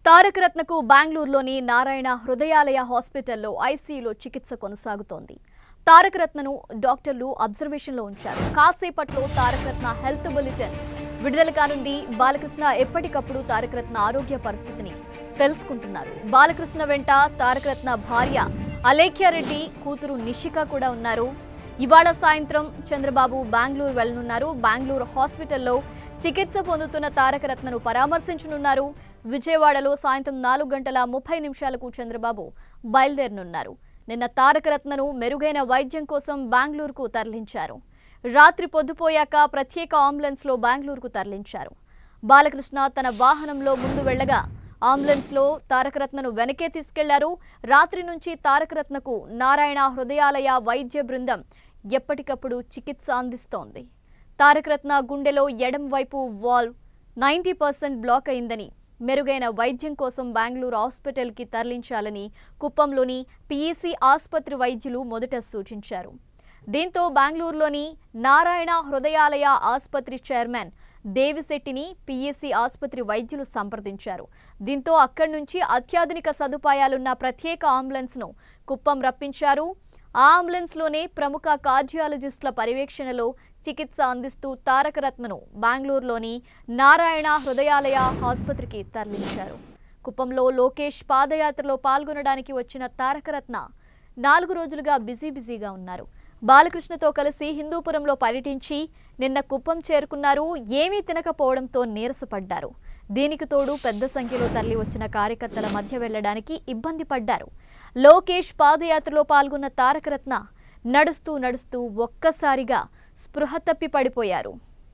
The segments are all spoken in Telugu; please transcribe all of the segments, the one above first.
తారక రత్నకు బెంగళూరులోని నారాయణ హృదయాలయ హాస్పిటల్లో ఐసీయూలో చికిత్స కొనసాగుతోంది తారక రత్నను డాక్టర్లు అబ్జర్వేషన్లో ఉంచారు కాసేపట్లో తారక రత్న హెల్త్ బులెటిన్ విడుదల కానుంది బాలకృష్ణ ఎప్పటికప్పుడు తారక రత్న ఆరోగ్య పరిస్థితిని తెలుసుకుంటున్నారు బాలకృష్ణ వెంట తారక రత్న భార్య అలేఖ్యారెడ్డి కూతురు నిషిక కూడా ఉన్నారు ఇవాళ సాయంత్రం చంద్రబాబు బెంగళూరు వెళ్లనున్నారు బెంగళూరు హాస్పిటల్లో చికిత్స పొందుతున్న తారక రత్నను పరామర్శించనున్నారు విజయవాడలో సాయంత్రం నాలుగు గంటల ముప్పై నిమిషాలకు చంద్రబాబు బయలుదేరనున్నారు నిన్న తారక రత్నను మెరుగైన వైద్యం కోసం బెంగళూరుకు తరలించారు రాత్రి పొద్దుపోయాక ప్రత్యేక అంబులెన్స్లో బెంగళూరుకు తరలించారు బాలకృష్ణ తన వాహనంలో ముందు వెళ్లగా అంబులెన్స్లో తారకరత్నను వెనకే తీసుకెళ్లారు రాత్రి నుంచి తారకరత్నకు నారాయణ హృదయాలయ వైద్య బృందం ఎప్పటికప్పుడు చికిత్స అందిస్తోంది తారకరత్న గుండెలో ఎడం వైపు వాల్వ్ నైంటీ పర్సెంట్ బ్లాక్ అయిందని మెరుగైన వైద్యం కోసం బెంగళూరు హాస్పిటల్కి తరలించాలని కుప్పంలోని పీఈసీ ఆసుపత్రి వైద్యులు మొదట సూచించారు దీంతో బెంగళూరులోని నారాయణ హృదయాలయ ఆసుపత్రి చైర్మన్ దేవిశెట్టిని పీఎస్సీ ఆసుపత్రి వైద్యులు సంప్రదించారు దీంతో అక్కడి నుంచి అత్యాధునిక సదుపాయాలున్న ప్రత్యేక అంబులెన్స్ను కుప్పం రప్పించారు ఆ అంబులెన్స్లోనే ప్రముఖ కార్డియాలజిస్టుల పర్యవేక్షణలో చికిత్స అందిస్తూ తారకరత్నను బెంగళూరులోని నారాయణ హృదయాలయ ఆసుపత్రికి తరలించారు కుప్పంలో లోకేష్ పాదయాత్రలో పాల్గొనడానికి వచ్చిన తారకరత్న నాలుగు రోజులుగా బిజీ బిజీగా ఉన్నారు బాలకృష్ణతో కలిసి హిందూపురంలో పర్యటించి నిన్న కుప్పం చేరుకున్నారు ఏమీ తినకపోవడంతో నీరసపడ్డారు దీనికి తోడు పెద్ద సంఖ్యలో తరలి వచ్చిన కార్యకర్తల మధ్య వెళ్లడానికి ఇబ్బంది పడ్డారు లోకేష్ పాదయాత్రలో పాల్గొన్న తారకరత్న నడుస్తూ నడుస్తూ ఒక్కసారిగా స్పృహ తప్పి పడిపోయారు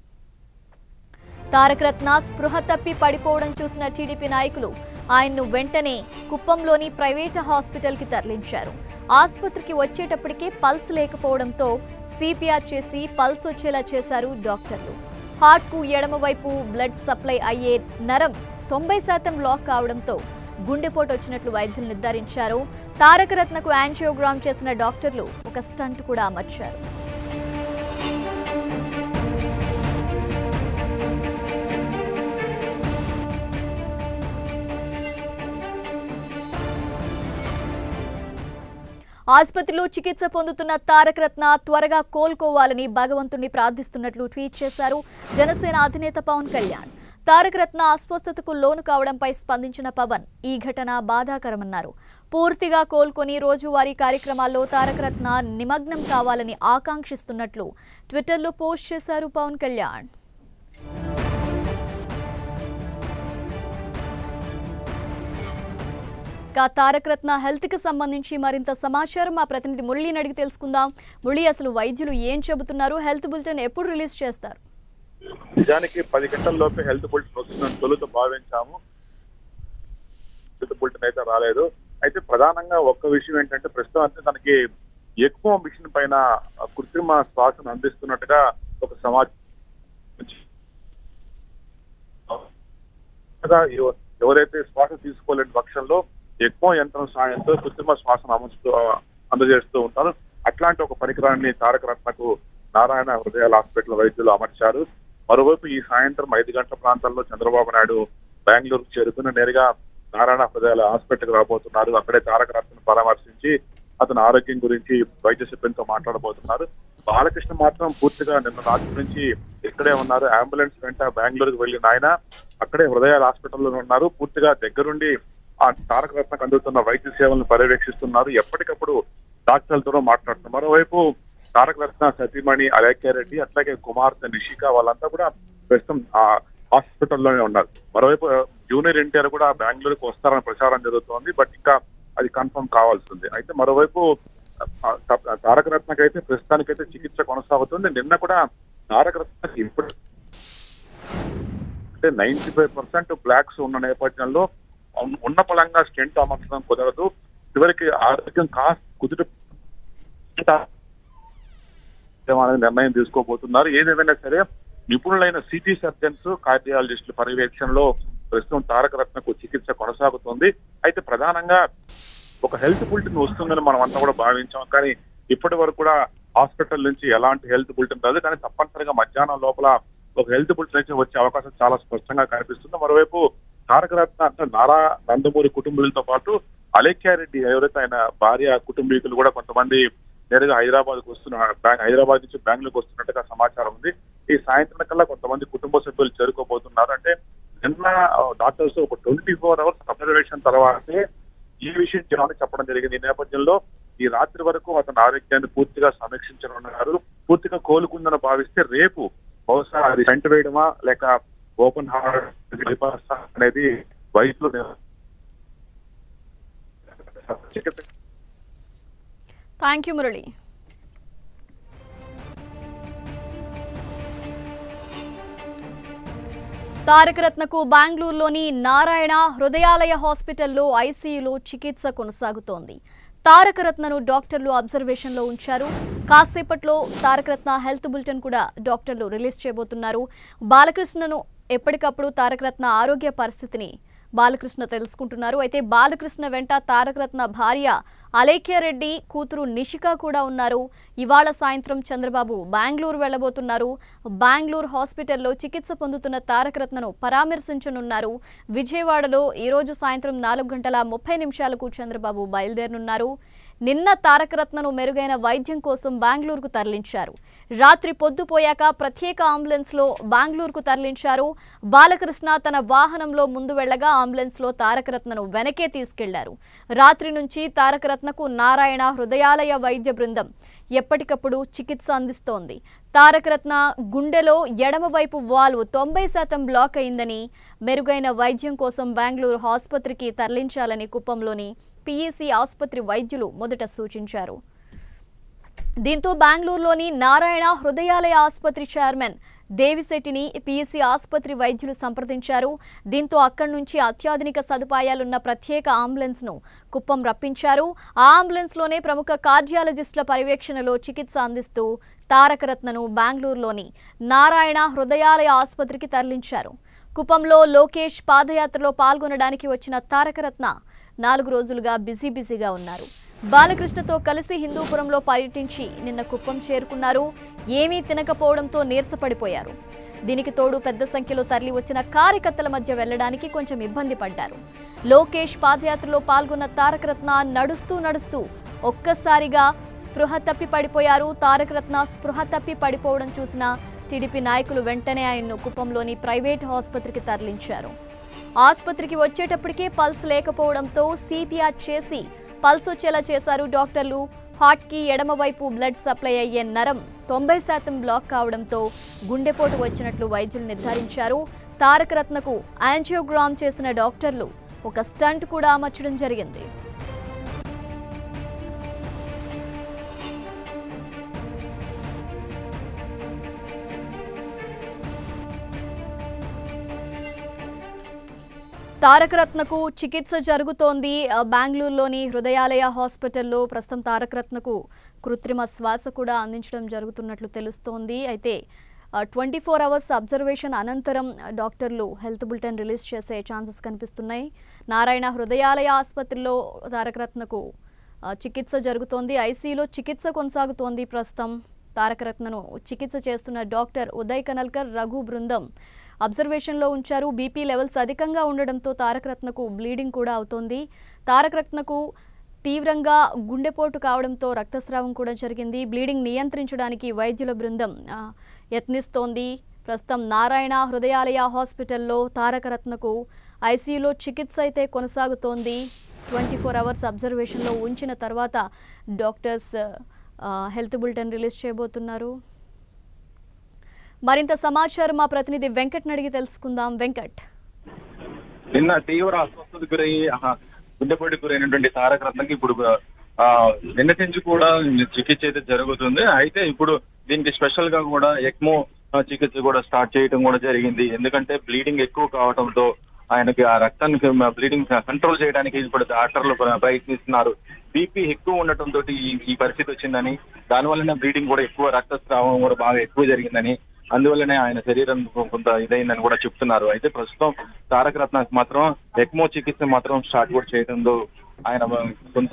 తారకరత్న స్పృహ తప్పి పడిపోవడం చూసిన టీడీపీ నాయకులు ఆయన్ను వెంటనే కుప్పంలోని ప్రైవేట్ హాస్పిటల్కి తరలించారు ఆసుపత్రికి వచ్చేటప్పటికే పల్స్ లేకపోవడంతో సిపిఆర్ చేసి పల్స్ వచ్చేలా చేశారు డాక్టర్లు హార్ట్కు ఎడమవైపు బ్లడ్ సప్లై అయ్యే నరం తొంభై శాతం లాక్ కావడంతో గుండెపోటు వచ్చినట్లు వైద్యులు నిర్ధారించారు తారకరత్నకు యాంజియోగ్రామ్ చేసిన డాక్టర్లు ఒక స్టంట్ కూడా అమర్చారు ఆసుపత్రిలో చికిత్స పొందుతున్న తారకరత్న త్వరగా కోలుకోవాలని భగవంతుణ్ణి ప్రార్థిస్తున్నట్లు ట్వీట్ చేశారు జనసేన అధినేత పవన్ కళ్యాణ్ తారకరత్న అస్వస్థతకు లోను కావడంపై స్పందించిన పవన్ ఈ ఘటన బాధాకరమన్నారు పూర్తిగా కోలుకొని రోజువారీ కార్యక్రమాల్లో తారకరత్న నిమగ్నం కావాలని ఆకాంక్షిస్తున్నట్లు ట్విట్టర్లో పోస్ట్ చేశారు పవన్ కళ్యాణ్ ఇక తారక రత్న హెల్త్ కి సంబంధించి మరింత సమాచారం మా ప్రతినిధి మురళిని అడిగి తెలుసుకుందాం మురళి అసలు వైద్యులు ఏం చెబుతున్నారు హెల్త్ బులెటిన్ ఎప్పుడు రిలీజ్ చేస్తారు నిజానికి పది గంటల లోపే హెల్త్ బులెటిన్ వస్తుందని తొలుత భావించాము హెల్త్ బులెటిన్ అయితే రాలేదు అయితే ప్రధానంగా ఒక్క విషయం ఏంటంటే ప్రస్తుతం అంటే తనకి ఎక్కువ మిషన్ పైన కృత్రిమ శ్వాసను అందిస్తున్నట్టుగా ఒక సమాచారం ఎవ- ఎవరైతే శ్వాస తీసుకోలేని పక్షంలో ఎక్కువ యంత్రం సాయంతో కృత్రిమ శ్వాసను అమర్చుతూ అందజేస్తూ ఉంటారు అట్లాంటి ఒక పరికరాన్ని తారక రత్నకు నారాయణ హృదయాల హాస్పిటల్ వైద్యులు అమర్చారు మరోవైపు ఈ సాయంత్రం ఐదు గంటల ప్రాంతాల్లో చంద్రబాబు నాయుడు బెంగళూరు చేరుకుని నేరుగా నారాయణ హృదయాల హాస్పిటల్కి రాబోతున్నారు అక్కడే తారక రత్నను పరామర్శించి అతని ఆరోగ్యం గురించి వైద్య సిబ్బందితో మాట్లాడబోతున్నారు బాలకృష్ణ మాత్రం పూర్తిగా నిన్న రాత్రి నుంచి ఇక్కడే ఉన్నారు అంబులెన్స్ వెంట బెంగళూరుకు వెళ్ళిన ఆయన అక్కడే హృదయాల హాస్పిటల్లో ఉన్నారు పూర్తిగా దగ్గరుండి ఆ తారక రత్నకు అందుతున్న వైద్య సేవలను పర్యవేక్షిస్తున్నారు ఎప్పటికప్పుడు డాక్టర్లతో మాట్లాడుతున్నారు మరోవైపు తారక రత్న సతీమణి అలేఖ్యారెడ్డి అట్లాగే కుమార్తె నిషిక వాళ్ళంతా కూడా ప్రస్తుతం ఆ హాస్పిటల్లోనే ఉన్నారు మరోవైపు జూనియర్ ఎన్టీఆర్ కూడా బెంగళూరుకు వస్తారని ప్రచారం జరుగుతోంది బట్ ఇంకా అది కన్ఫర్మ్ కావాల్సింది అయితే మరోవైపు ఆ, తా- తారక రత్నకైతే ప్రస్తుతానికైతే చికిత్స కొనసాగుతుంది నిన్న కూడా తారక రత్నకి ఇప్పుడు అంటే నైన్టీ ఫైవ్ పర్సెంట్ బ్లాక్స్ ఉన్న నేపథ్యంలో ఉన్- ఉన్న పలంగా స్టెంట్ అమర్చడం కుదరదు చివరికి ఆరోగ్యం కాస్త కుదుట అనేది నిర్ణయం తీసుకోబోతున్నారు ఏదేమైనా సరే నిపుణులైన సిటీ సర్జన్స్ కార్డియాలజిస్టుల పర్యవేక్షణలో ప్రస్తుతం తారక రత్నకు చికిత్స కొనసాగుతుంది అయితే ప్రధానంగా ఒక హెల్త్ బులెటిన్ వస్తుందని మనం అంతా కూడా భావించాం కానీ ఇప్పటి వరకు కూడా హాస్పిటల్ నుంచి ఎలాంటి హెల్త్ బులెటిన్ రాదు కానీ తప్పనిసరిగా మధ్యాహ్నం లోపల ఒక హెల్త్ బులెటిన్ అయితే వచ్చే అవకాశం చాలా స్పష్టంగా కనిపిస్తుంది మరోవైపు తారక రత్న అంటే నారా నందమూరి కుటుంబీకులతో పాటు అలేఖ్యారెడ్డి ఎవరైతే ఆయన భార్య కుటుంబీకులు కూడా కొంతమంది నేరుగా హైదరాబాద్ కు వస్తున్న బ్యాంక్ హైదరాబాద్ నుంచి బెంగళూరుకు వస్తున్నట్టుగా సమాచారం ఉంది ఈ సాయంత్రం కల్లా కొంతమంది కుటుంబ సభ్యులు చేరుకోబోతున్నారు అంటే నిన్న డాక్టర్స్ ఒక ట్వంటీ ఫోర్ అవర్స్ అబ్జర్వేషన్ తర్వాతే ఈ విషయం చేయాలని చెప్పడం జరిగింది ఈ నేపథ్యంలో ఈ రాత్రి వరకు అతని ఆరోగ్యాన్ని పూర్తిగా సమీక్షించనున్నారు పూర్తిగా కోలుకుందని భావిస్తే రేపు బహుశా అది సెంట్ వేయడమా లేక ఓపెన్ హార్ట్ bypass ఆ అనేది వైద్యులు నిర్ణయం- చికిత్స థ్యాంక్ యూ మురళి తారక రత్నకు బెంగళూరులోని నారాయణ హృదయాలయ హాస్పిటల్లో ఐసీయూలో చికిత్స కొనసాగుతోంది తారక రత్నను డాక్టర్లు అబ్జర్వేషన్లో ఉంచారు కాసేపట్లో తారక రత్న హెల్త్ బులెటిన్ కూడా డాక్టర్లు రిలీజ్ చేయబోతున్నారు బాలకృష్ణను ఎప్పటికప్పుడు తారక రత్న ఆరోగ్య పరిస్థితిని బాలకృష్ణ తెలుసుకుంటున్నారు అయితే బాలకృష్ణ వెంట తారకరత్న భార్య అలేఖ్యారెడ్డి కూతురు నిషిక కూడా ఉన్నారు ఇవాళ సాయంత్రం చంద్రబాబు బెంగళూరు వెళ్లబోతున్నారు బెంగళూరు హాస్పిటల్లో చికిత్స పొందుతున్న తారకరత్నను పరామర్శించనున్నారు విజయవాడలో ఈరోజు సాయంత్రం నాలుగు గంటల ముప్పై నిమిషాలకు చంద్రబాబు బయలుదేరనున్నారు నిన్న తారకరత్నను మెరుగైన వైద్యం కోసం బెంగళూరుకు తరలించారు రాత్రి పొద్దుపోయాక ప్రత్యేక అంబులెన్స్లో బెంగళూరుకు తరలించారు బాలకృష్ణ తన వాహనంలో ముందు వెళ్లగా అంబులెన్స్లో తారకరత్నను వెనకే తీసుకెళ్లారు రాత్రి నుంచి తారకరత్నకు నారాయణ హృదయాలయ వైద్య బృందం ఎప్పటికప్పుడు చికిత్స అందిస్తోంది తారకరత్న గుండెలో ఎడమవైపు వాల్వ్ తొంభై శాతం బ్లాక్ అయిందని మెరుగైన వైద్యం కోసం బెంగళూరు ఆసుపత్రికి తరలించాలని కుప్పంలోని పిఈసి ఆసుపత్రి వైద్యులు మొదట సూచించారు దీంతో బెంగళూరులోని నారాయణ హృదయాలయ ఆసుపత్రి చైర్మన్ దేవిశెట్టిని పిఎస్సి ఆసుపత్రి వైద్యులు సంప్రదించారు దీంతో అక్కడి నుంచి అత్యాధునిక సదుపాయాలున్న ప్రత్యేక అంబులెన్స్ను కుప్పం రప్పించారు ఆ అంబులెన్స్లోనే ప్రముఖ కార్డియాలజిస్టుల పర్యవేక్షణలో చికిత్స అందిస్తూ తారకరత్నను బెంగళూరులోని నారాయణ హృదయాలయ ఆసుపత్రికి తరలించారు కుప్పంలో లోకేష్ పాదయాత్రలో పాల్గొనడానికి వచ్చిన తారకరత్న నాలుగు రోజులుగా బిజీ బిజీగా ఉన్నారు బాలకృష్ణతో కలిసి హిందూపురంలో పర్యటించి నిన్న కుప్పం చేరుకున్నారు ఏమీ తినకపోవడంతో నీరసపడిపోయారు దీనికి తోడు పెద్ద సంఖ్యలో తరలి వచ్చిన కార్యకర్తల మధ్య వెళ్లడానికి కొంచెం ఇబ్బంది పడ్డారు లోకేష్ పాదయాత్రలో పాల్గొన్న తారకరత్న నడుస్తూ నడుస్తూ ఒక్కసారిగా స్పృహ తప్పి పడిపోయారు తారకరత్న స్పృహ తప్పి పడిపోవడం చూసిన టీడీపీ నాయకులు వెంటనే ఆయన్ను కుప్పంలోని ప్రైవేట్ ఆసుపత్రికి తరలించారు ఆసుపత్రికి వచ్చేటప్పటికే పల్స్ లేకపోవడంతో సిపిఆర్ చేసి పల్స్ వచ్చేలా చేశారు డాక్టర్లు హార్ట్కి ఎడమవైపు బ్లడ్ సప్లై అయ్యే నరం తొంభై శాతం బ్లాక్ కావడంతో గుండెపోటు వచ్చినట్లు వైద్యులు నిర్ధారించారు తారకరత్నకు యాంజియోగ్రామ్ చేసిన డాక్టర్లు ఒక స్టంట్ కూడా అమర్చడం జరిగింది తారకరత్నకు చికిత్స జరుగుతోంది ఆ, బెంగళూరులోని హృదయాలయ హాస్పిటల్లో ప్రస్తుతం తారకరత్నకు కృత్రిమ శ్వాస కూడా అందించడం జరుగుతున్నట్లు తెలుస్తోంది అయితే ట్వంటీ ఫోర్ అవర్స్ అబ్జర్వేషన్ అనంతరం ఆ, డాక్టర్లు హెల్త్ బులెటిన్ రిలీజ్ చేసే ఛాన్సెస్ కనిపిస్తున్నాయి నారాయణ హృదయాలయ ఆసుపత్రిలో తారకరత్నకు ఆ, చికిత్స జరుగుతోంది ఐసీయూలో చికిత్స కొనసాగుతోంది ప్రస్తుతం తారకరత్నను చికిత్స చేస్తున్న డాక్టర్ ఉదయ్ కనల్కర్ రఘు బృందం అబ్జర్వేషన్లో ఉంచారు బీపీ లెవెల్స్ అధికంగా ఉండడంతో తారకరత్నకు బ్లీడింగ్ కూడా అవుతోంది తారకరత్నకు తీవ్రంగా గుండెపోటు కావడంతో రక్తస్రావం కూడా జరిగింది బ్లీడింగ్ నియంత్రించడానికి వైద్యుల బృందం ఆ, యత్నిస్తోంది ప్రస్తుతం నారాయణ హృదయాలయ హాస్పిటల్లో తారకరత్నకు ఐసీయూలో చికిత్స అయితే కొనసాగుతోంది ట్వంటీ ఫోర్ అవర్స్ అబ్జర్వేషన్లో ఉంచిన తర్వాత డాక్టర్స్ ఆ, హెల్త్ బులెటిన్ రిలీజ్ చేయబోతున్నారు మరింత సమాచారం మా ప్రతినిధి వెంకట్ని అడిగి తెలుసుకుందాం వెంకట్ నిన్న తీవ్ర అస్వస్థతకు గురై ఆహా, గుండెపోటుకు గురైనటువంటి తారక రత్నకి ఇప్పుడు ఆ, నిన్నటి నుంచి కూడా చికిత్స అయితే జరుగుతుంది అయితే ఇప్పుడు దీనికి స్పెషల్ గా కూడా ఎక్మో ఆ, చికిత్స కూడా స్టార్ట్ చేయడం కూడా జరిగింది ఎందుకంటే బ్లీడింగ్ ఎక్కువ కావడంతో ఆయనకి ఆ రక్తానికి బ్లీడింగ్ కంట్రోల్ చేయడానికి ఇప్పుడు డాక్టర్లు ప్ర- ప్రయత్నిస్తున్నారు బీపీ ఎక్కువ ఉండటంతో ఈ ఈ పరిస్థితి వచ్చిందని దానివల్లనే బ్లీడింగ్ కూడా ఎక్కువ రక్తస్రావం కూడా బాగా ఎక్కువ జరిగిందని అందువల్లనే ఆయన శరీరం కొంత ఇదైందని కూడా చెప్తున్నారు అయితే ప్రస్తుతం తారక రత్నకు మాత్రం ఎక్మో చికిత్స మాత్రం స్టార్ట్ కూడా చేయడంతో ఆయన కొంత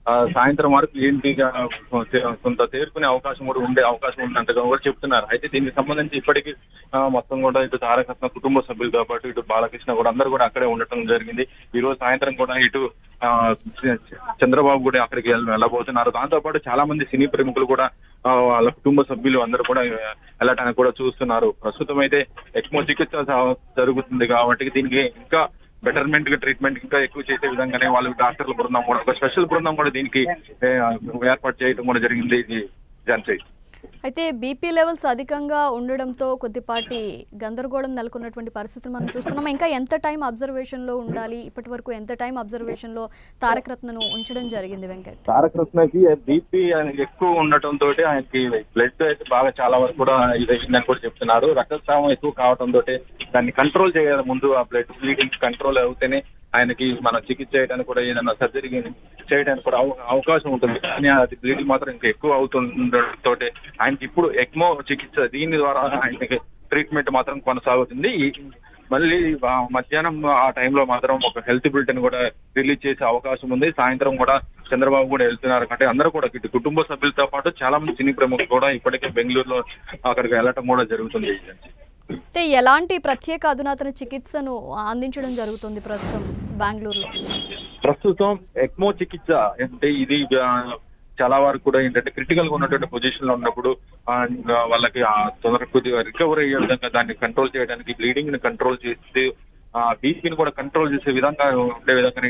ఆ, సాయంత్రం వరకు ఏంటి ఆ, కొంత తేరుకునే అవకాశం కూడా ఉండే అవకాశం ఉన్నట్టుగా కూడా చెప్తున్నారు అయితే దీనికి సంబంధించి ఇప్పటికీ ఆ, మొత్తం కూడా ఇటు తారకరత్న కుటుంబ సభ్యులతో పాటు ఇటు బాలకృష్ణ కూడా అందరూ కూడా అక్కడే ఉండటం జరిగింది ఈ రోజు సాయంత్రం కూడా ఇటు ఆ, చ- చంద్రబాబు కూడా అక్కడికి వెళ్ళ- వెళ్ళబోతున్నారు దాంతో పాటు చాలా మంది సినీ ప్రముఖులు కూడా ఆ, వాళ్ళ కుటుంబ సభ్యులు అందరూ కూడా వెళ్ళటానికి కూడా చూస్తున్నారు ప్రస్తుతం అయితే ఎక్మో చికిత్స జ- జరుగుతుంది కాబట్టి దీనికి ఇంకా బెటర్మెంట్ ట్రీట్మెంట్ ఇంకా ఎక్కువ చేసే విధంగానే వాళ్ళు డాక్టర్ల బృందం కూడా ఒక స్పెషల్ బృందం కూడా దీనికి ఏ, ఏర్పాటు చేయడం కూడా జరిగింది ఇది జాన్సీ అయితే బీపీ లెవెల్స్ అధికంగా ఉండడంతో కొద్దిపాటి గందరగోళం నెలకొన్నటువంటి పరిస్థితులు మనం చూస్తున్నాం ఇంకా ఎంత టైం అబ్జర్వేషన్లో ఉండాలి ఇప్పటి వరకు ఎంత టైం అబ్జర్వేషన్లో తారక రత్నను ఉంచడం జరిగింది వెంకట్ తారక రత్నకి బీపీ ఎక్కువ ఉండటం తోటి ఆయనకి బ్లడ్ అయితే బాగా చాలా వరకు కూడా ఇదైందని కూడా చెప్తున్నారు రక్తస్రావం ఎక్కువ కావటం తోటి దాన్ని కంట్రోల్ చేయాలి ముందు ఆ బ్లడ్ బ్లీడింగ్ కంట్రోల్ అవుతేనే ఆయనకి మనం చికిత్స చేయడానికి కూడా ఏదైనా సర్జరీ చేయడానికి కూడా అవ- అవకాశం ఉంటుంది కానీ అది బ్లీడింగ్ మాత్రం ఇంకా ఎక్కువ అవుతుండటంతో ఆయనకి ఇప్పుడు ఎక్మో చికిత్స దీని ద్వారా ఆయనకి ట్రీట్మెంట్ మాత్రం కొనసాగుతుంది ఈ- మళ్ళీ ఆ మధ్యాహ్నం ఆ టైంలో మాత్రం ఒక హెల్త్ బులెటిన్ కూడా రిలీజ్ చేసే అవకాశం ఉంది సాయంత్రం కూడా చంద్రబాబు కూడా వెళ్తున్నారు అంటే అందరూ కూడా ఇటు కుటుంబ సభ్యులతో పాటు చాలా మంది సినీ ప్రముఖులు కూడా ఇప్పటికే బెంగళూరులో అక్కడికి వెళ్ళటం కూడా జరుగుతుంది అయితే ఎలాంటి ప్రత్యేక అధునాతన చికిత్సను అందించడం జరుగుతుంది ప్రస్తుతం బెంగళూరులో ప్రస్తుతం ఎక్మో చికిత్స అంటే ఇది ఆ, చాలా వరకు కూడా ఏంటంటే క్రిటికల్ గా ఉన్నటువంటి పొజిషన్ లో ఉన్నప్పుడు ఆ, ఇంకా వాళ్ళకి ఆ తొందరగా కొద్దిగా రికవర్ అయ్యే విధంగా దాన్ని కంట్రోల్ చేయడానికి బ్లీడింగ్ ని కంట్రోల్ చేస్తే ఆ బీపీని కూడా కంట్రోల్ చేసే విధంగా ఉండే విధంగా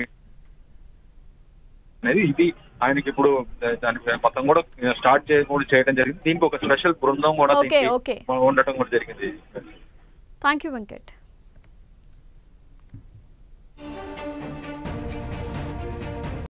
అనేది ఇది ఆయనకి ఇప్పుడు దాని మొత్తం కూడా స్టార్ట్ చేయడం చేయడం జరిగింది దీనికి ఒక స్పెషల్ బృందం కూడా ఓకే దీనికి ఓకే ఉండటం కూడా జరిగింది థ్యాంక్ యూ వెంకట్